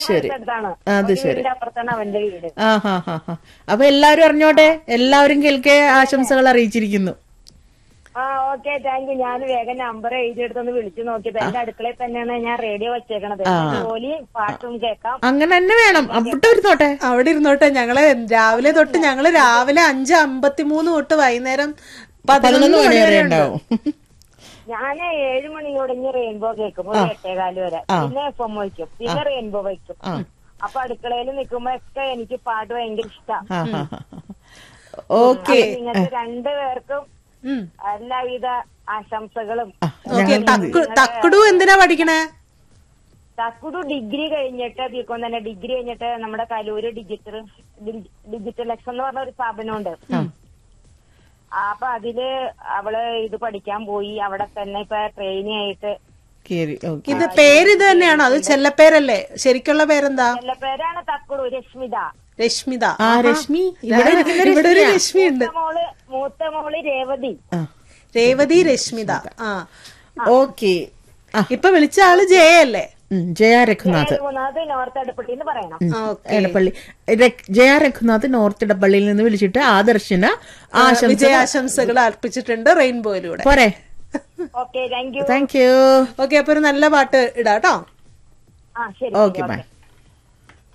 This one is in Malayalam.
ശരി അടുത്താണ് അത് ശരി വീടിന്റെ അപ്പുറത്താണ് അവന്റെ വീട് ആ ഹാ ഹാ ഹാ അപ്പൊ എല്ലാവരും അറിഞ്ഞോട്ടെ എല്ലാവരും കേൾക്കെ ആശംസകൾ അറിയിച്ചിരിക്കുന്നു ആ ഓക്കെ താങ്ക് യു ഞാൻ വേഗം നമ്പർ എഴുതിയെടുത്തൊന്ന് വിളിച്ചു നോക്കിയത് എന്റെ അടുക്കളയിൽ തന്നെയാണ് ഞാൻ റേഡിയോ വെച്ചേക്കണത് ജോലി പാട്ടും കേൾക്കാം അങ്ങനെ തന്നെ വേണം അവിടെ ഇരുന്നോട്ടെ അവിടെ ഇരുന്നോട്ടെ ഞങ്ങള് രാവിലെ തൊട്ട് ഞങ്ങള് രാവിലെ അഞ്ച് അമ്പത്തിമൂന്ന് തൊട്ട് വൈകുന്നേരം പതിനൊന്ന് മണി വരെ ഉണ്ടാവും ഞാൻ ഏഴ് മണി തുടങ്ങി റെയിൻബോ കേൾക്കും ഒരു എട്ടേകാല് വരെ പിന്നെ എഫ് എം വയ്ക്കും പിന്നെ റെയിൻബോ വയ്ക്കും അപ്പൊ അടുക്കളയിൽ നിൽക്കുമ്പോ ഒക്കെ എനിക്ക് പാട്ട് ഭയങ്കര ഇഷ്ടമാണ് ആ ഹാ ഹാ ഓക്കെ നിങ്ങൾക്ക് രണ്ടുപേർക്കും എല്ലാവിധ ആശംസകളും ഓക്കെ തക്കുടു എന്തിനാ പഠിക്കണേ തക്കുടു ഡിഗ്രി കഴിഞ്ഞിട്ട് ബികോം തന്നെ ഡിഗ്രി കഴിഞ്ഞിട്ട് നമ്മുടെ കലൂര് ഡിജിറ്റൽ ഡിജിറ്റൽ എക്സ് എന്ന് പറഞ്ഞ ഒരു സ്ഥാപനമുണ്ട് ആ, അപ്പൊ അതില് അവള് ഇത് പഠിക്കാൻ പോയി അവിടെ തന്നെ ഇപ്പൊ ട്രെയിനി ആയിട്ട് കേറി ഓക്കെ ഇത് പേര് ഇത് തന്നെയാണോ അത് ചെല്ലപ്പേരല്ലേ ശരിക്കുള്ള പേരെന്താ നല്ല പേരാണ് തക്കുടു രശ്മിത രശ്മിത ആ രശ്മി ഇവിടെ ഇരിക്കുന്ന ഇവിടെ ഒരു രശ്മിയാ. രശ്മി ഉണ്ട് മൂത്ത മോള് മൂത്ത മോള് രേവതി ആ രേവതി രശ്മിത ആ ഓക്കെ ആ ഇപ്പൊ വിളിച്ച ആള് ജയ അല്ലേ ഉം, ജയ രഘുനാഥ് മൂന്നാമത് നോർത്ത് അടുപ്പട്ടി എന്ന് പറയണം ഓക്കെ എടപ്പള്ളി രക്- ജയ രഘുനാഥ് നോർത്ത് ഇടപ്പള്ളിയിൽ നിന്ന് വിളിച്ചിട്ട് ആദർശിന് ആശംസ വിജയാശംസകൾ അർപ്പിച്ചിട്ടുണ്ട് റെയിൻബോയിലൂടെ പോരെ okay thank you thank you okay അപ്പൊ ഒരു നല്ല പാട്ട് ഇടാട്ടോ ആ ശരി ഓക്കെ ബൈ